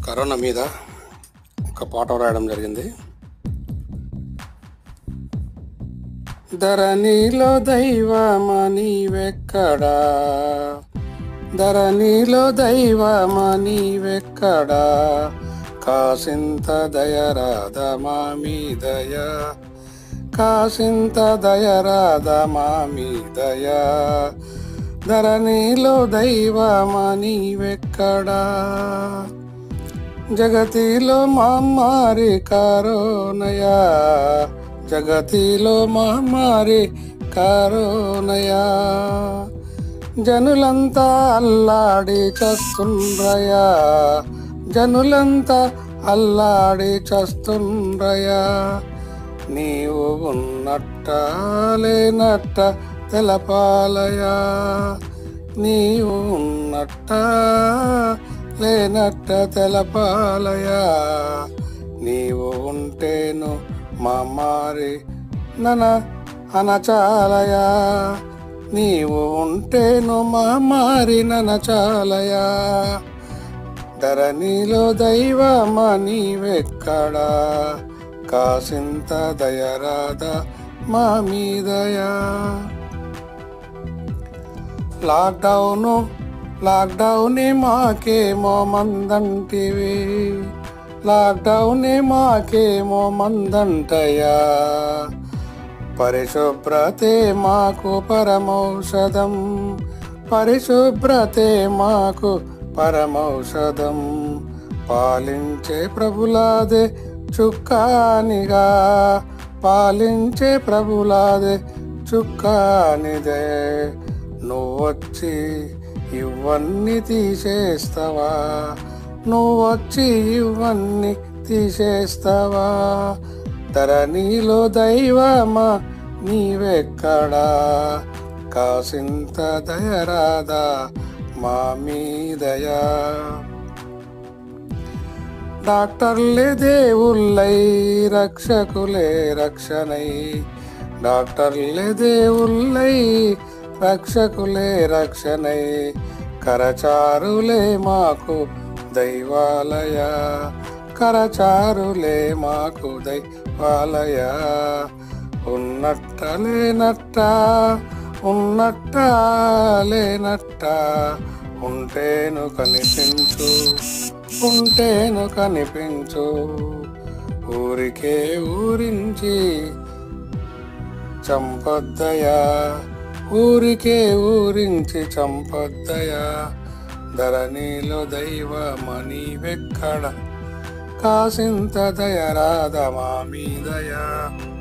corona మీద ఒక పాట రాయడం జరిగింది ధరణిలో దైవమా నీవెక్కడా ధరణిలో దైవమా నీవెక్కడా కాసింత దయరాధ మా మీదయ కాసింత దయరాధ మా మీదయ ధరణిలో దైవమా నీవెక్కడా జగతిలో మహమ్మారి కరోనయా జగతిలో మహమ్మారి కరోనయా జనులంతా అల్లాడి చస్తుండ్రయా జనులంతా అల్లాడి చస్తుండ్రయా నీవు ఉన్నట్ట లేనట్ట తెలపాలయా నీవు ఉన్నట్ట లేనట్ట తెలపాలయా నీవు ఉంటేను మా మారి నన అనచాలయా నీవు ఉంటేను మా మారి ననచాలయా ధరణిలో దైవమా నీవెక్కడా కాసింత దయరాద మా మీదయా లాక్డౌను లాక్డౌనే మాకేమో మందంటివి లాక్డౌనే మాకేమో మందంటయా పరిశుభ్రతే మాకు పరమౌషధం పరిశుభ్రతే మాకు పరమౌషధం పాలించే ప్రభులాదే చుక్కానిగా పాలించే ప్రభులాదే చుక్కానిదే నువ్వొచ్చి ఇవన్నీ తీసేస్తావా నువ్వొచ్చి ఇవన్నీ తీసేస్తావా ధరణిలో దైవమా నీవెక్కడా కాసింత దయరాదా మా మీదయా డాక్టర్లే దేవుళ్ళై రక్షకులే రక్షణై డాక్టర్లే దేవుళ్ళై రక్షకులే రక్షణై కరచారులే మాకు దైవాలయ కరచారులే మాకు దైవాలయ ఉన్నట్ట లేనట్ట ఉన్నట్ట లేనట్ట ఉంటేను కనిపించు ఉంటేను కనిపించు ఊరికే ఊరించి చంపొద్దయా ఊరికే ఊరించి చంపొద్దయా ధరణిలో దైవమణి వెక్కడ కాసింత దయరాధ మా మీదయా